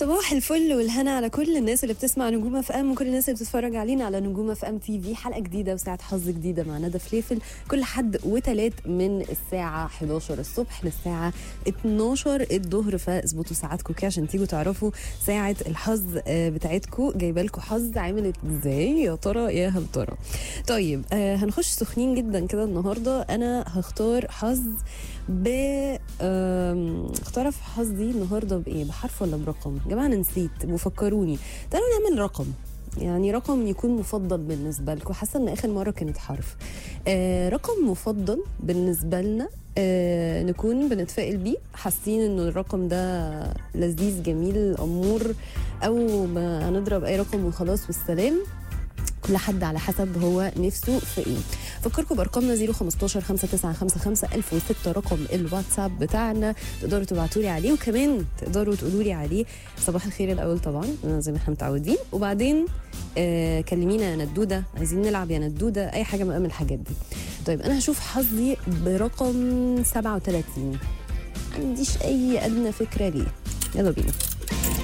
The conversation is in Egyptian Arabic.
صباح الفل والهنا على كل الناس اللي بتسمع نجوم اف ام وكل الناس اللي بتتفرج علينا على نجوم اف ام تي في حلقه جديده وساعه حظ جديده مع ندى فليفل كل حد وتلات من الساعه 11 الصبح للساعه 12 الظهر فاظبطوا ساعاتكم كده عشان تيجوا تعرفوا ساعه الحظ آه، بتاعتكم جايبه لكم حظ عملت ازاي يا ترى يا هل ترى طيب آه، هنخش سخنين جدا كده النهارده انا هختار حظ ب آم، اختار في حظي النهارده بايه بحرف ولا برقم يا جماعه انا نسيت وفكروني تعالوا نعمل رقم يعني رقم يكون مفضل بالنسبه لكم حاسه ان اخر مره كانت حرف آه رقم مفضل بالنسبه لنا آه نكون بنتفائل بيه حاسين انه الرقم ده لذيذ جميل امور او ما هنضرب اي رقم وخلاص والسلام كل حد على حسب هو نفسه في ايه فكركم بارقامنا 015 5955 1006 رقم الواتساب بتاعنا تقدروا تبعتوا لي عليه وكمان تقدروا تقولوا لي عليه صباح الخير الاول طبعا زي ما احنا متعودين وبعدين آه كلمينا يا ندوده عايزين نلعب يا ندوده اي حاجه من الحاجات دي طيب انا هشوف حظي برقم 37 ما عنديش اي ادنى فكره ليه يلا بينا